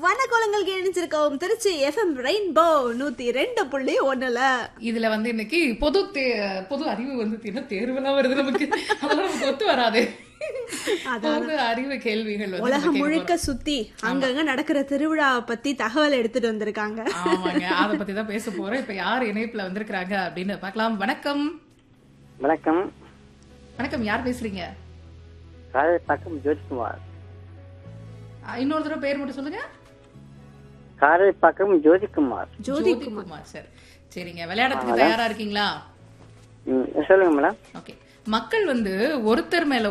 வனக்கோலங்கள் இணைஞ்சிருக்கோம் Trichy FM rainbow நூத்தி ரெண்டு புள்ளி ஒண்ணுல இதுல வந்து இன்னைக்கு பொது தே- பொது அறிவு வந்து என்ன தேர்வெல்லாம் வருது நமக்கு அதெல்லாம் நமக்கு ஒத்து வராது பொது அறிவு கேள்விகள் வந்து உலகம் நம்ம கேட்க முழுக்க சுத்தி அங்கங்க நடக்கிற திருவிழாவை பத்தி தகவல் எடுத்துட்டு வந்திருக்காங்க போறோம். ஆமாங்க அத பத்தி தான் பேச போறோம் இப்ப யார் இணைப்புல வந்திருக்காங்க அப்படின்னு பார்க்கலாம் வணக்கம் வணக்கம் வணக்கம் யார் பேசுறீங்க காலை பக்கம் ஜோதிகுமார் அஹ், இன்னொரு தடவை பேர் மட்டும் சொல்லுங்க காலை பக்கம் ஜோதிகுமார் ஜோதி குமார் சார் சரிங்க விளையாடத்துக்கு தயாரா இருக்கீங்களா ம், சொல்லுங்க மேடம் ஓகே மக்கள் வந்து ஒருத்தர் மேல